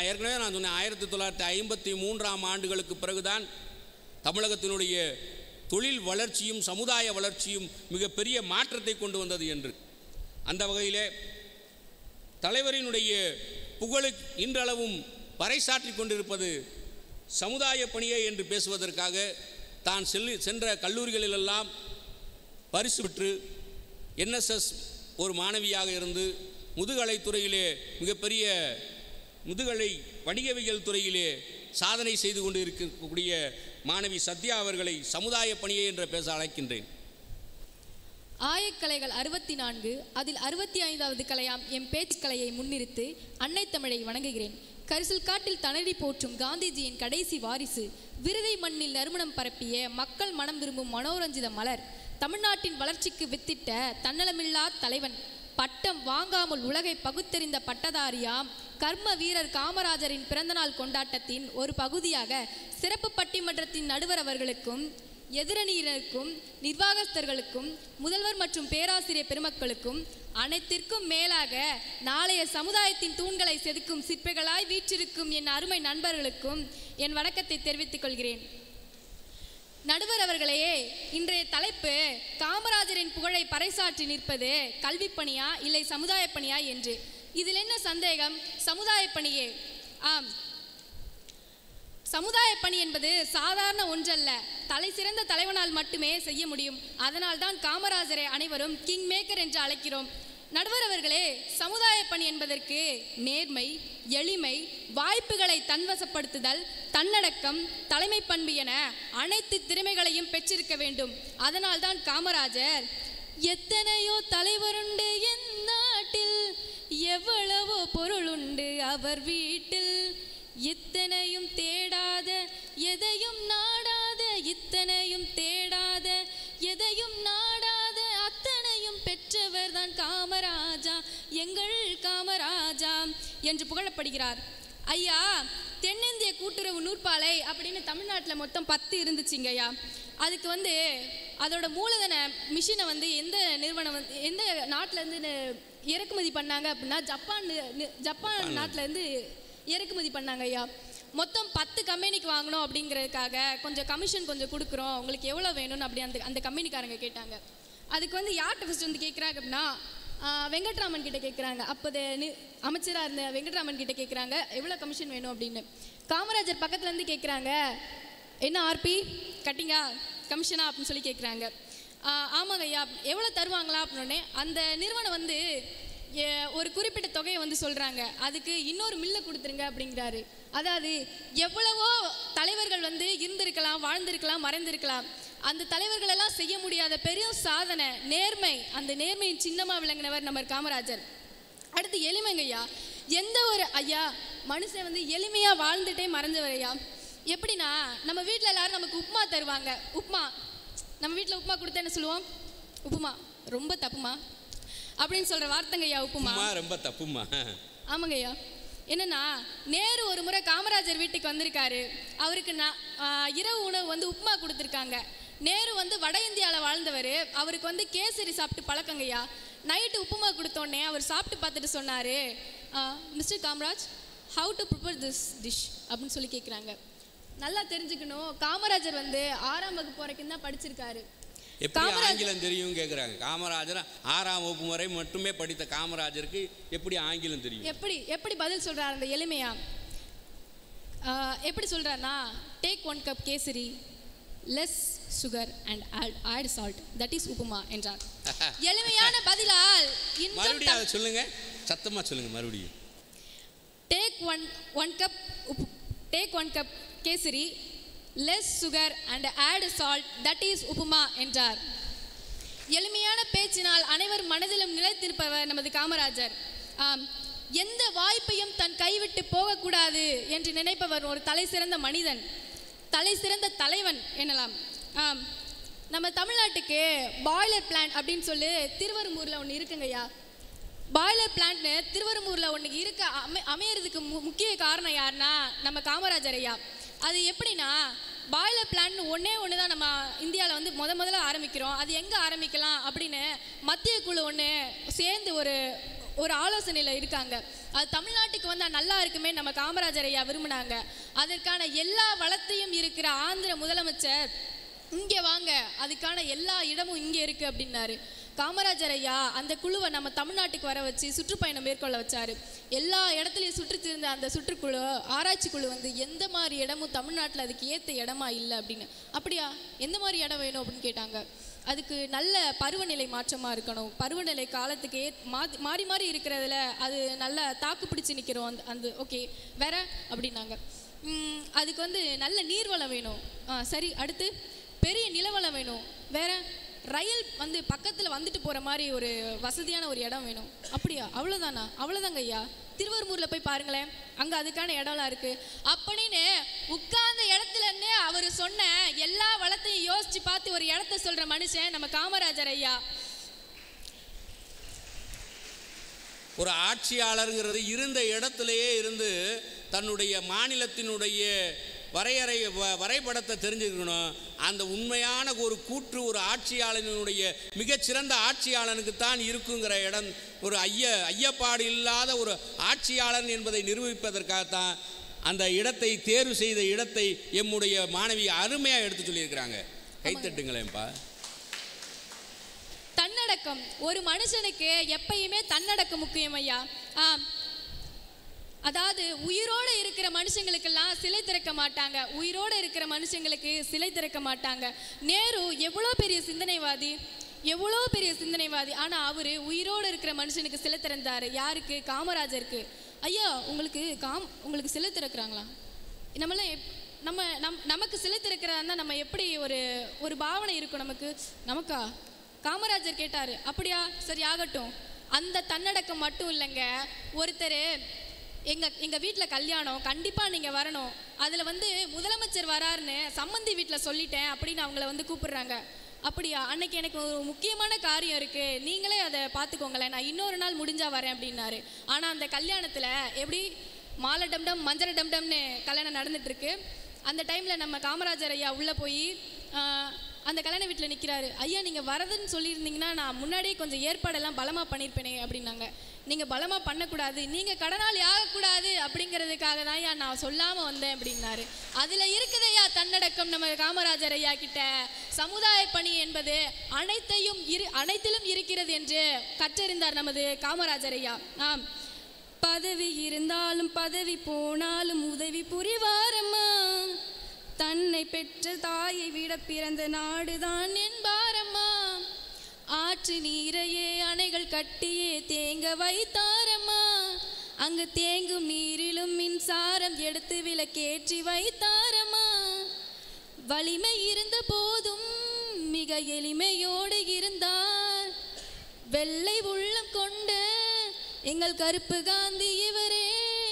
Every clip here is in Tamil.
நான் ஏற்கனவே நான் சொன்னேன் ஆயிரத்தி தொள்ளாயிரத்தி ஐம்பத்தி மூன்றாம் ஆண்டுகளுக்கு பிறகுதான் தமிழகத்தினுடைய தொழில் வளர்ச்சியும் சமுதாய வளர்ச்சியும் மிகப்பெரிய மாற்றத்தை கொண்டு வந்தது என்று அந்த வகையிலே தலைவரினுடைய புகழு இன்றளவும் பறைசாற்றி கொண்டிருப்பது சமுதாய பணியே என்று பேசுவதற்காக தான் செல்லி சென்ற கல்லூரிகளிலெல்லாம் பரிசு பெற்று என்எஸ்எஸ் ஒரு மாணவியாக இருந்து முதுகலை துறையிலே மிகப்பெரிய முதுகலை வணிகவியல் துறையிலே சாதனை செய்து கொண்டு இருக்கக்கூடிய மாணவி சத்யா அவர்களை சமுதாய பணியே என்று பேச அழைக்கின்றேன் ஆயக்கலைகள் அறுபத்தி நான்கு அதில் அறுபத்தி ஐந்தாவது கலையாம் எம் பேச்சு கலையை முன்னிறுத்து அன்னை தமிழை வணங்குகிறேன் கரிசல் காட்டில் தனடி போற்றும் காந்திஜியின் கடைசி வாரிசு விருதை மண்ணில் நறுமணம் பரப்பிய மக்கள் மனம் விரும்பும் மனோரஞ்சித மலர் தமிழ்நாட்டின் வளர்ச்சிக்கு வித்திட்ட தன்னலமில்லா தலைவன் பட்டம் வாங்காமல் உலகை பகுத்தெறிந்த பட்டதாரியாம் கர்ம வீரர் காமராஜரின் பிறந்தநாள் கொண்டாட்டத்தின் ஒரு பகுதியாக சிறப்பு பட்டிமன்றத்தின் நடுவர் அவர்களுக்கும் எதிரணியினருக்கும் நிர்வாகஸ்தர்களுக்கும் முதல்வர் மற்றும் பேராசிரியர் பெருமக்களுக்கும் அனைத்திற்கும் மேலாக நாளைய சமுதாயத்தின் தூண்களை செதுக்கும் சிற்பிகளாய் வீற்றிருக்கும் என் அருமை நண்பர்களுக்கும் என் வணக்கத்தை தெரிவித்துக் கொள்கிறேன் நடுவர் அவர்களே இன்றைய தலைப்பு காமராஜரின் புகழை பறைசாற்றி நிற்பது கல்விப் பணியா இல்லை சமுதாய பணியா என்று இதில் என்ன சந்தேகம் சமுதாய பணியே ஆம் சமுதாய பணி என்பது சாதாரண ஒன்றல்ல தலை சிறந்த தலைவனால் மட்டுமே செய்ய முடியும் அதனால்தான் காமராஜரை அனைவரும் கிங் மேக்கர் என்று அழைக்கிறோம் நடுவர் அவர்களே சமுதாய பணி என்பதற்கு நேர்மை எளிமை வாய்ப்புகளை தன்வசப்படுத்துதல் தன்னடக்கம் தலைமை பண்பு என அனைத்து திறமைகளையும் பெற்றிருக்க வேண்டும் அதனால்தான் காமராஜர் எத்தனையோ தலைவருண்டு என் நாட்டில் எவ்வளவோ பொருளுண்டு அவர் வீட்டில் இத்தனையும் தேடாத எதையும் நாடாத இத்தனையும் தேடாத எதையும் நாடாத அத்தனையும் பெற்றவர் தான் காமராஜா எங்கள் காமராஜா என்று புகழப்படுகிறார் ஐயா தென்னிந்திய கூட்டுறவு நூற்பாலை அப்படின்னு தமிழ்நாட்டில் மொத்தம் பத்து இருந்துச்சுங்க ஐயா அதுக்கு வந்து அதோட மூலதன மிஷினை வந்து எந்த நிறுவனம் வந்து எந்த நாட்டிலேருந்து இறக்குமதி பண்ணாங்க அப்படின்னா ஜப்பான் நி- நி- ஜப்பான் நாட்டிலேருந்து இறக்குமதி பண்ணாங்க ஐயா மொத்தம் பத்து கம்பெனிக்கு வாங்கணும் அப்படிங்கிறதுக்காக கொஞ்சம் கமிஷன் கொஞ்சம் கொடுக்குறோம் உங்களுக்கு எவ்வளோ வேணும்னு அப்படி அந்த அந்த கம்பெனிக்காரங்க கேட்டாங்க அதுக்கு வந்து யார்கிட்ட ஃபஸ்ட் வந்து கேட்குறாங்க அப்படின்னா ஆஹ், வெங்கட்ராமன் கிட்ட கேட்குறாங்க அப்போது அமைச்சராக இருந்த வெங்கட்ராமன் கிட்ட கேட்குறாங்க எவ்வளோ கமிஷன் வேணும் அப்படின்னு காமராஜர் பக்கத்துல இருந்து கேட்குறாங்க என்ன ஆர்பி கட்டிங்கா கமிஷனா அப்படின்னு சொல்லி கேட்குறாங்க ஆமாங்க ஐயா எவ்வளோ தருவாங்களா அப்படின்னே அந்த நிறுவனம் வந்து எ- ஒரு குறிப்பிட்ட தொகையை வந்து சொல்கிறாங்க அதுக்கு இன்னொரு மில்லை கொடுத்துருங்க அப்படிங்கிறாரு அதாவது எவ்வளவோ தலைவர்கள் வந்து இருந்திருக்கலாம் வாழ்ந்திருக்கலாம் மறைந்திருக்கலாம் அந்த தலைவர்கள் எல்லாம் செய்ய முடியாத பெரிய சாதனை நேர்மை அந்த நேர்மையின் சின்னமாக விளங்கினவர் நம்ம காமராஜர் அடுத்து எளிமைங்க ஐயா எந்த ஒரு ஐயா மனுஷன் வந்து எளிமையாக வாழ்ந்துட்டே மறைஞ்சவர் ஐயா எப்படின்னா நம்ம வீட்டில் எல்லாரும் நமக்கு உப்புமா தருவாங்க உப்புமா நம்ம வீட்டில் உப்புமா கொடுத்தா என்ன சொல்லுவோம் உப்புமா ரொம்ப தப்புமா அப்படின்னு சொல்கிற வார்த்தைங்க ஐயா உப்புமா உம்மா ரொம்ப தப்புமா ஆமாங்க ஐயா என்னன்னா நேரு ஒரு முறை காமராஜர் வீட்டுக்கு வந்திருக்காரு அவருக்கு நான் ஆஹ், இரவு உணவு வந்து உப்புமா கொடுத்துருக்காங்க நேரு வந்து வட இந்தியாவில் வாழ்ந்தவர் அவருக்கு வந்து கேசரி சாப்பிட்டு பழக்கங்கய்யா நைட்டு உப்புமா கொடுத்தோடனே அவர் சாப்பிட்டு பார்த்துட்டு சொன்னார் mister Kamaraj how to prepare this dish அப்படின்னு சொல்லி கேட்குறாங்க நல்லா தெரிஞ்சுக்கணும் காமராஜர் வந்து ஆறாம் வகுப்பு வரைக்கும் தான் படிச்சிருக்காரு எப்படி காமராஜர் ஆங்கிலம் தெரியும் கேட்குறாங்க காமராஜர் ஆறாம் வகுப்பு வரை மட்டுமே படித்த காமராஜருக்கு எப்படி ஆங்கிலம் தெரியும் எப்படி எப்படி பதில் சொல்றாரு அந்த எளிமையா ஆஹ், எப்படி சொல்றாருன்னா take one cup kesari less sugar and add add salt that is upma என்றார் எளிமையான பதிலால் இன்பம் மறுபடியும் அதை சொல்லுங்க சத்தமா சொல்லுங்க மறுபடியும் take one one cup uppu take one cup kesari less sugar and add salt that is upma என்றார் எளிமையான பேச்சினால் அனைவர் மனதிலும் நிலைத்திருப்பவர் நமது காமராஜர் ஆம் எந்த வாய்ப்பையும் தன் கைவிட்டு போகக்கூடாது என்று நினைப்பவர் ஒரு தலை சிறந்த மனிதன் தலை சிறந்த தலைவன் எனலாம் ஆம் நம்ம தமிழ்நாட்டுக்கு பாய்லர் பிளான்ட் அப்படின்னு சொல்லி திருவரும்பூரில் ஒன்று இருக்குங்கய்யா பாய்லர் பிளான்ட்னு திருவரும்பூரில் ஒன்று இருக்க அமை அமையறதுக்கு மு முக்கிய காரணம் யாருன்னா நம்ம காமராஜர் ஐயா அது எப்படின்னா பாய்லர் பிளான்ட்னு ஒன்றே ஒன்று தான் நம்ம இந்தியாவில் வந்து முத முதல்ல ஆரம்பிக்கிறோம் அது எங்கே ஆரம்பிக்கலாம் அப்படின்னு மத்திய குழு ஒன்று சேர்ந்து ஒரு ஒரு ஆலோசனையில் இருக்காங்க அது தமிழ்நாட்டுக்கு வந்தால் நல்லா இருக்குமே நம்ம காமராஜர் ஐயா விரும்பினாங்க அதற்கான எல்லா வளத்தையும் இருக்கிற ஆந்திர முதலமைச்சர் இங்கே வாங்க அதுக்கான எல்லா இடமும் இங்கே இருக்குது அப்படின்னாரு காமராஜர் ஐயா அந்த குழுவை நம்ம தமிழ்நாட்டுக்கு வர வச்சு சுற்றுப்பயணம் மேற்கொள்ள வச்சாரு எல்லா இடத்துலையும் சுற்றி திரிந்த அந்த சுற்றுக்குழு ஆராய்ச்சி குழு வந்து எந்த மாதிரி இடமும் தமிழ்நாட்டில் அதுக்கு ஏற்ற இடமா இல்லை அப்படின்னு அப்படியா எந்த மாதிரி இடம் வேணும் அப்படின்னு கேட்டாங்க அதுக்கு நல்ல பருவநிலை மாற்றமாக இருக்கணும் பருவநிலை காலத்துக்கு ஏ மாறி மாறி மாறி இருக்கிறதுல அது நல்ல தாக்கு பிடிச்சி நிற்கிறோம் அந்த அந்த ஓகே வேற அப்படின்னாங்க ம், அதுக்கு வந்து நல்ல நீர்வளம் வேணும் ஆ சரி அடுத்து பெரிய நிலவளம் வேணும் வேற ரயில் வந்து பக்கத்தில் வந்துட்டு போகிற மாதிரி ஒரு வசதியான ஒரு இடம் வேணும் அப்படியா அவ்வளோதானா அவ்வளோதாங்க ஐயா திருவரும்பூரில் போய் பாருங்களேன் அங்கே அதுக்கான இடம்லாம் இருக்குது அப்படின்னு உட்கார்ந்த இடத்துலன்னு அவர் சொன்ன எல்லா வளத்தையும் யோசித்து பார்த்து ஒரு இடத்த சொல்கிற மனுஷன் நம்ம காமராஜர் ஐயா ஒரு ஆட்சியாளருங்கிறது இருந்த இடத்திலேயே இருந்து தன்னுடைய மாநிலத்தினுடைய வரையறை வ- வரைபடத்தை தெரிஞ்சுக்கணும் அந்த உண்மையான ஒரு கூற்று ஒரு ஆட்சியாளனுடைய மிகச்சிறந்த ஆட்சியாளனுக்கு தான் இருக்குங்கிற இடம் ஒரு ஐய ஐயப்பாடு இல்லாத ஒரு ஆட்சியாளன் என்பதை நிரூபிப்பதற்காகத்தான் அந்த இடத்தை தேர்வு செய்த இடத்தை எம்முடைய மாணவி அருமையாக எடுத்து சொல்லியிருக்கிறாங்க கைத்தட்டுங்களேன்ப்பா தன்னடக்கம் ஒரு மனுஷனுக்கு எப்பயுமே தன்னடக்கம் முக்கியம் ஐயா ஆம் அதாவது உயிரோடு இருக்கிற மனுஷங்களுக்கெல்லாம் சிலை திறக்க மாட்டாங்க உயிரோடு இருக்கிற மனுஷங்களுக்கு சிலை திறக்க மாட்டாங்க நேரு எவ்வளோ பெரிய சிந்தனைவாதி எவ்வளோ பெரிய சிந்தனைவாதி ஆனால் அவர் உயிரோடு இருக்கிற மனுஷனுக்கு சிலை திறந்தார் யாருக்கு காமராஜருக்கு ஐயா உங்களுக்கு காம் உங்களுக்கு சிலை திறக்கிறாங்களா நம்மளாம் எப் நம்ம நம் நமக்கு சிலை திறக்கிறதா இருந்தால் நம்ம எப்படி ஒரு ஒரு பாவனை இருக்கும் நமக்கு நமக்கா காமராஜர் கேட்டார் அப்படியா சரி ஆகட்டும் அந்த தன்னடக்கம் மட்டும் இல்லைங்க ஒருத்தர் எங்கள் எங்கள் வீட்டில் கல்யாணம் கண்டிப்பாக நீங்கள் வரணும் அதில் வந்து முதலமைச்சர் வராருன்னு சம்மந்தி வீட்டில் சொல்லிட்டேன் அப்படின்னு அவங்கள வந்து கூப்பிடுறாங்க அப்படியா அன்னைக்கு எனக்கு ஒரு முக்கியமான காரியம் இருக்குது நீங்களே அதை பார்த்துக்கோங்களேன் நான் இன்னொரு நாள் முடிஞ்சா வரேன் அப்படின்னாரு ஆனால் அந்த கல்யாணத்தில் எப்படி மாலை டம்டம் மஞ்சள் டம்டம்னு கல்யாணம் நடந்துட்டு இருக்கு அந்த டைமில் நம்ம காமராஜர் ஐயா உள்ளே போய் அந்த கல்யாண வீட்டில் நிற்கிறாரு ஐயா நீங்கள் வரதுன்னு சொல்லியிருந்தீங்கன்னா நான் முன்னாடியே கொஞ்சம் ஏற்பாடெல்லாம் பலமாக பண்ணியிருப்பேனே அப்படின்னாங்க நீங்கள் பலமாக பண்ணக்கூடாது நீங்கள் கடனாளி ஆகக்கூடாது அப்படிங்கிறதுக்காக தான் ஐயா நான் சொல்லாமல் வந்தேன் அப்படின்னாரு அதில் இருக்குது ஐயா தன்னடக்கம் நம்ம காமராஜர் ஐயா கிட்ட சமுதாய பணி என்பது அனைத்தையும் இரு அனைத்திலும் இருக்கிறது என்று கற்றறிந்தார் நமது காமராஜர் ஐயா ஆம் பதவி இருந்தாலும் பதவி போனாலும் உதவி புரிவாரம்மா தன்னை பெற்ற தாயை விட பிறந்த நாடுதான் என்பாரம்மா ஆற்று நீரையே அணைகள் கட்டியே தேங்க வைத்தாரம்மா அங்கு தேங்கும் நீரிலும் மின்சாரம் எடுத்து விளக்கேற்றி வைத்தாரம்மா வலிமை இருந்த போதும் மிக எளிமையோடு இருந்தார் வெள்ளை உள்ளம் கொண்ட எங்கள் கருப்பு காந்தி இவரே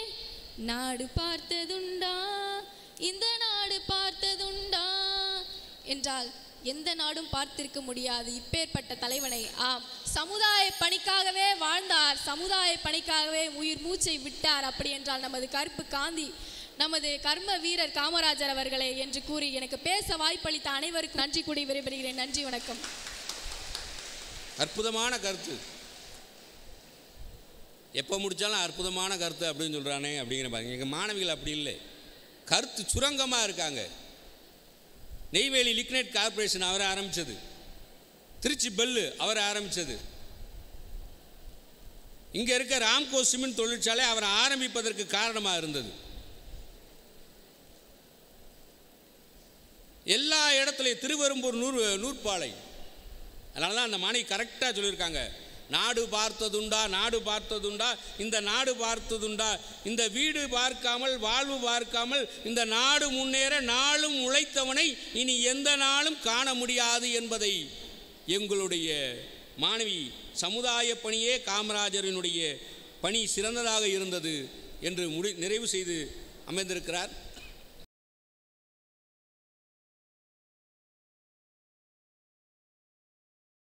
நாடு பார்த்ததுண்டா இந்த நாடு பார்த்ததுண்டா என்றால் எந்த நாடும் பார்த்திருக்க முடியாது இப்பேற்பட்ட தலைவனை ஆம் சமுதாய பணிக்காகவே வாழ்ந்தார் சமுதாய பணிக்காகவே உயிர் மூச்சை விட்டார் அப்படி என்றால் நமது கருப்பு காந்தி நமது கர்ம வீரர் காமராஜர் அவர்களே என்று கூறி எனக்கு பேச வாய்ப்பளித்த அனைவருக்கும் நன்றி கூடி விடைபெறுகிறேன் நன்றி வணக்கம் அற்புதமான கருத்து எப்போ முடித்தாலும் அற்புதமான கருத்து அப்படின்னு சொல்கிறானே அப்படிங்கிற பாருங்க எங்கள் மாணவிகள் அப்படி இல்லை கருத்து சுரங்கமாக இருக்காங்க நெய்வேலி லிக்னைட் கார்ப்பரேஷன் அவரை ஆரம்பித்தது திருச்சி பெல்லு அவரை ஆரம்பித்தது இங்கே இருக்க ராம்கோ சிமெண்ட் தொழிற்சாலை அவரை ஆரம்பிப்பதற்கு காரணமாக இருந்தது எல்லா இடத்துலையும் திருவெரும்பூர் நூறு நூற்பாலை அதனால தான் அந்த மாணவி கரெக்டாக சொல்லியிருக்காங்க நாடு பார்த்ததுண்டா நாடு பார்த்ததுண்டா இந்த நாடு பார்த்ததுண்டா இந்த வீடு பார்க்காமல் வாழ்வு பார்க்காமல் இந்த நாடு முன்னேற நாளும் உழைத்தவனை இனி எந்த நாளும் காண முடியாது என்பதை எங்களுடைய மாணவி சமுதாய பணியே காமராஜரினுடைய பணி சிறந்ததாக இருந்தது என்று முடி நிறைவு செய்து அமைந்திருக்கிறார்